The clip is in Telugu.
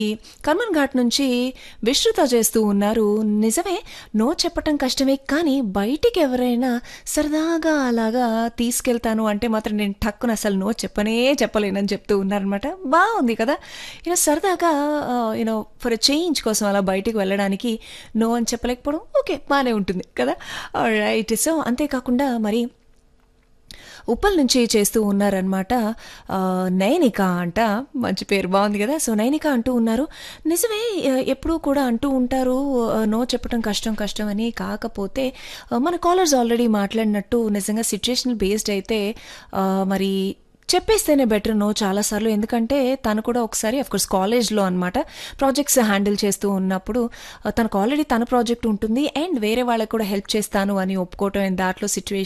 కర్మన్ ఘాట్ నుంచి విశ్రుత చేస్తూ ఉన్నారు నిజమే నో చెప్పటం కష్టమే కానీ బయటికి ఎవరైనా సరదాగా అలాగా తీసుకెళ్తాను అంటే మాత్రం నేను టక్కున అసలు నో చెప్పనే చెప్పలేనని చెప్తూ ఉన్నారనమాట బాగుంది కదా యూనో సరదాగా యూనో ఫర్ చేంజ్ కోసం అలా బయటికి వెళ్ళడానికి నో అని చెప్పలేకపోవడం ఓకే బాగానే ఉంటుంది కదా రైట్ సో అంతేకాకుండా మరి ఉప్పల్ నుంచి చేస్తూ ఉన్నారనమాట నైనిక అంట మంచి పేరు బాగుంది కదా సో నైనిక అంటూ ఉన్నారు నిజమే ఎప్పుడూ కూడా అంటూ ఉంటారు నో చెప్పడం కష్టం కష్టం అని కాకపోతే మన కాలర్స్ ఆల్రెడీ మాట్లాడినట్టు నిజంగా సిచ్యుయేషనల్ బేస్డ్ అయితే మరి చెప్పేస్తేనే బెటర్ నో చాలాసార్లు ఎందుకంటే తను కూడా ఒకసారి అఫ్కోర్స్ కాలేజ్లో అనమాట ప్రాజెక్ట్స్ హ్యాండిల్ చేస్తూ ఉన్నప్పుడు తనకు ఆల్రెడీ తన ప్రాజెక్ట్ ఉంటుంది అండ్ వేరే వాళ్ళకి కూడా హెల్ప్ చేస్తాను అని ఒప్పుకోవటం దాంట్లో సిచ్యువేషన్